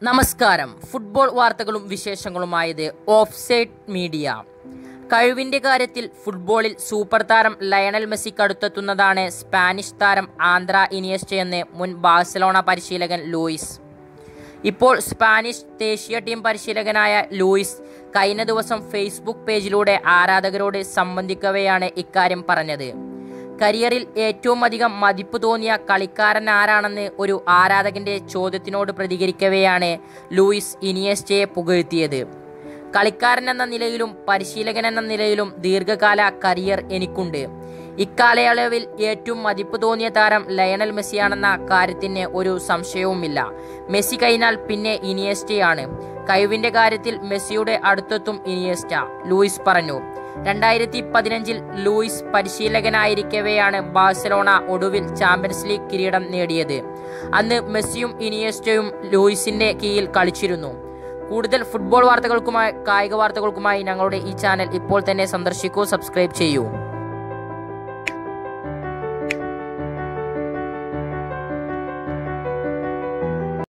നമസ്കാരം ഫുട്ബോൾ വാർത്തകളും വിശേഷങ്ങളുമായത് offside media കഴിവിന്റെ കാര്യത്തിൽ ഫുട്ബോളിൽ സൂപ്പർ താരം ലയണൽ മെസ്സിക്ക് അടുത്തെത്തുന്നതാണ് സ്പാനിഷ് താരം ആന്ധ്ര ഇനിയസ്റ്റയെന്ന് മുൻ ബാഴ്സലോണ പരിശീലകൻ ലൂയിസ് ഇപ്പോൾ സ്പാനിഷ് ദേശീയ ടീം പരിശീലകനായ ലൂയിസ് കഴിഞ്ഞ ദിവസം ഫേസ്ബുക്ക് പേജിലൂടെ ആരാധകരോട് സംബന്ധിക്കവെയാണ് ഇക്കാര്യം പറഞ്ഞത് കരിയറിൽ ഏറ്റവും അധികം മതിപ്പ് തോന്നിയ കളിക്കാരൻ ആരാണെന്ന് ഒരു ആരാധകന്റെ ചോദ്യത്തിനോട് പ്രതികരിക്കവെയാണ് ലൂയിസ് ഇനിയസ്റ്റയെ പുകഴ്ത്തിയത് കളിക്കാരൻ എന്ന നിലയിലും പരിശീലകൻ എന്ന നിലയിലും ദീർഘകാല കരിയർ എനിക്കുണ്ട് ഇക്കാലയളവിൽ ഏറ്റവും മതിപ്പ് തോന്നിയ താരം ലയണൽ മെസ്സിയാണെന്ന കാര്യത്തിന് ഒരു സംശയവുമില്ല മെസ്സി കഴിഞ്ഞാൽ പിന്നെ ഇനിയസ്റ്റയാണ് കഴിവിന്റെ കാര്യത്തിൽ മെസ്സിയുടെ അടുത്തെത്തും ഇനിയസ്റ്റ ലൂയിസ് പറഞ്ഞു രണ്ടായിരത്തി പതിനഞ്ചിൽ ലൂയിസ് പരിശീലകനായിരിക്കവെയാണ് ബാഴ്സലോണ ഒടുവിൽ ചാമ്പ്യൻസ് ലീഗ് കിരീടം നേടിയത് അന്ന് മെസ്സിയും ഇനിയസ്റ്റയും ലൂയിസിന്റെ കീഴിൽ കളിച്ചിരുന്നു കൂടുതൽ ഫുട്ബോൾ വാർത്തകൾക്കുമായി കായിക വാർത്തകൾക്കുമായി ഞങ്ങളുടെ ഈ ചാനൽ ഇപ്പോൾ തന്നെ സന്ദർശിക്കൂ സബ്സ്ക്രൈബ് ചെയ്യൂ